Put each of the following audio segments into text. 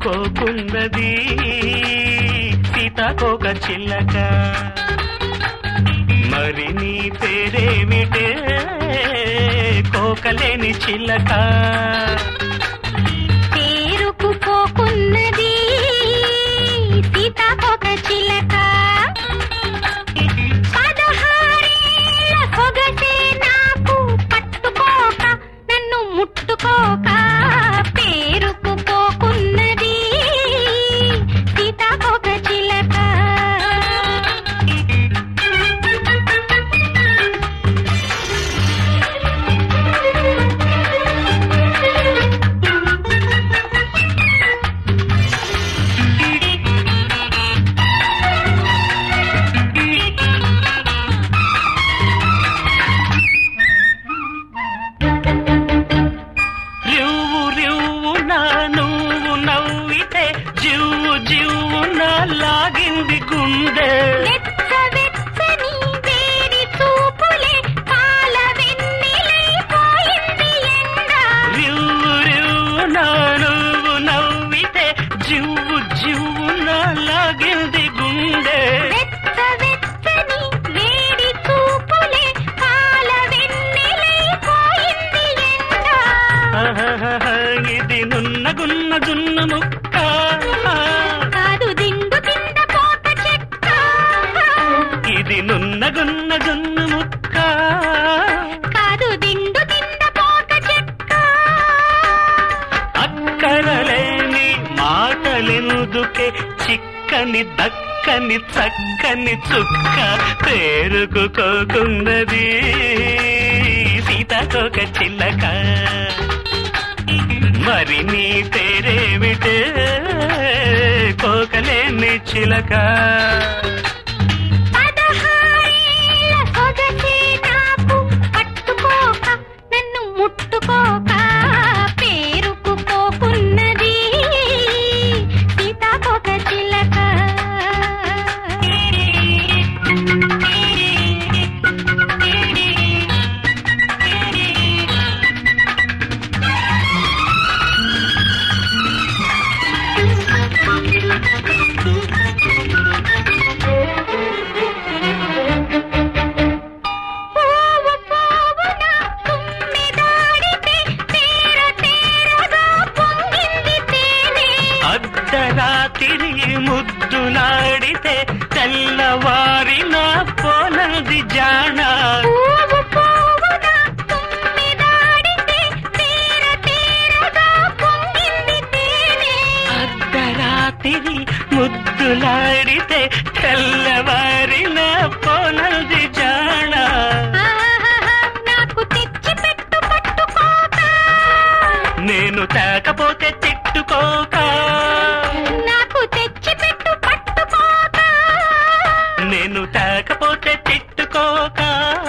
కోకున్నది సీతాకోక చిల్లక మరి నీ పేరేమిటే కోకలేని చిల్లక పేరుకు పోకున్నది సీతాకోక చిలక పదహారేళ్ల సొగసే నాకు పట్టుకోక నన్ను ముట్టుకోక పేరుకు పోకున్నది సీతాకోక చిలక రివ్వు రివ్వు నా నువ్వు నవ్వితే జివ్వు జివ్వు నా లాగింది గుండె వెచ్చ వెచ్చని వేడి చూపులే కాల వెన్నెలైపోయింది ఎండ రివ్వు రివ్వు నా నువ్వు నవ్వితే జివ్వు జివ్వు నా లాగింది గుండె వెచ్చ వెచ్చని వేడి చూపులే కాల వెన్నెలైపోయింది ఎండ ఆహాహాహా, ఇది నున్న గున్న జున్న ముక్క కాదు దిండు కింద పోత చెక్క ఇది నున్న గున్న జున్న ముక్క కాదు దిండు కింద పోత చెక్క అక్కరలేని మాటలెందుకే చిక్కని దక్కని చక్కని చుక్క పేరుకుకోకున్నది సీతాకోక చిల్లక మరి నీ పేరేమిటే కోకలేని చిలక పదహారేళ్ల సొగసే నాకు పట్టుకోక నన్ను ముట్టుకోక పేరుకు పోకున్నది సీతాకోక చిలక పువ్వు పువ్వున తుమ్మెదాడితే తేర తేరగా పొంగింది తేనె అర్ధరాత్రి ముద్దులాడితే తెల్లవారిన పోనది జాణ పువ్వు పువ్వున తుమ్మెదాడితే తేర తేరగా పొంగింది తేనె అర్ధరాత్రి ముద్దులాడితే తెల్లవారిన పోనది జాణ ఆహాహా, నాకు తెచ్చి పెట్టు పట్టుకోక నేను తేకపోతే తిట్టుకోక నాకు తెచ్చి పెట్టు పట్టుకోక నేను తేకపోతే తిట్టుకోక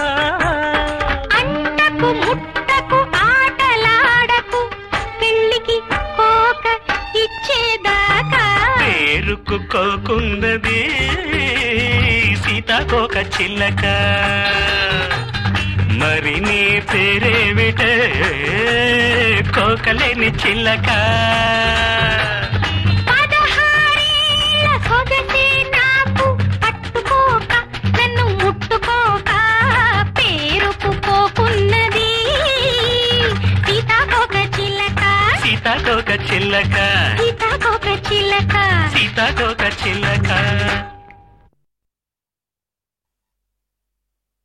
అంటకు ముట్టకు ఆటలాడకు పెళ్ళికి కోక ఇచ్చేదాకా పేరుకుకోకున్నది సీతాకోక చిల్లక మరి నీ పేరేమిటే కోకలేని చిల్లక పదహారేళ్ల సొగసే నాకు పట్టుకోక నన్ను ముట్టుకోక పేరుకు పోకున్నది సీతాకోక చిలక సీతాకోక చిల్లక సీతాకోక చిలక సీతాకోక చిల్లక